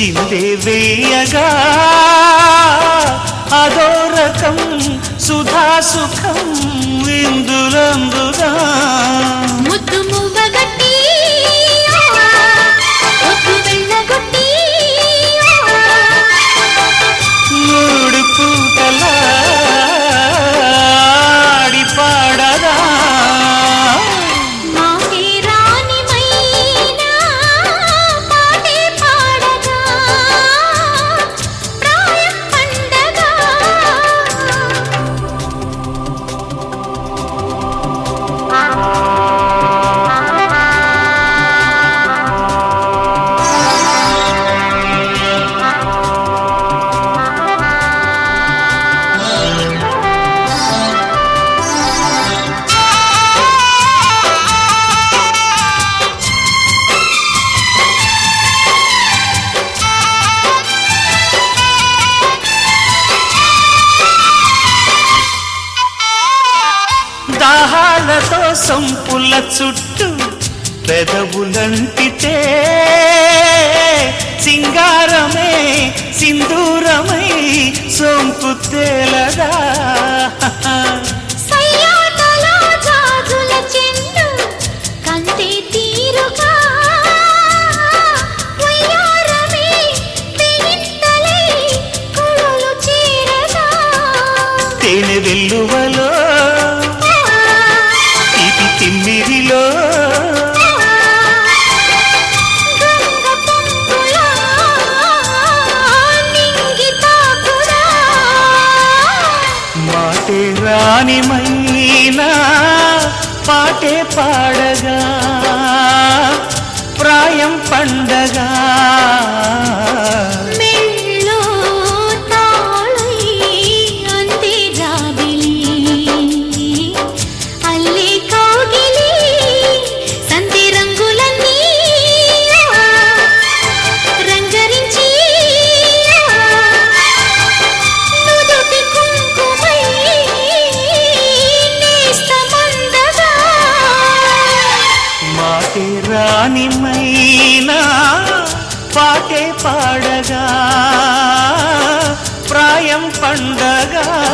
చిందే వేయగా అదో రకం సుధా సుఖం ఇందులందుగా ముద్దు మువ్వగట్టి ఒట్టు వెళ్ళగొట్టి మూడు పూటలా ఆడి పాడగా మాటే రాని మైనా పాటే పాడగా ప్రాయం పండగా దాహాలతో సంపుల చుట్టూ పెదవులంటితే సింగారమే సింధూరమై సొంపు తేలగా సయ్యాటలో జాజుల చెండు కంటే తీరుగా వయ్యారమే పెయింటలై కుళలు చేరగా తేనె వెల్లువలో తీపి తిమ్మిరిలో గంగ పొంగులా నింగి తాకుడా మాటే రాని మైనా పాటే పాడగా ప్రాయం పండగా మెల్లో తాళై అందే జాబిలి అల్లే కౌగిలి సంధి రంగులన్నీ రంగరించి నుదుటి కుంకుమై నేస్తమందగా మాటే రాని మైనా పాటే పాడగా ప్రాయం పండగా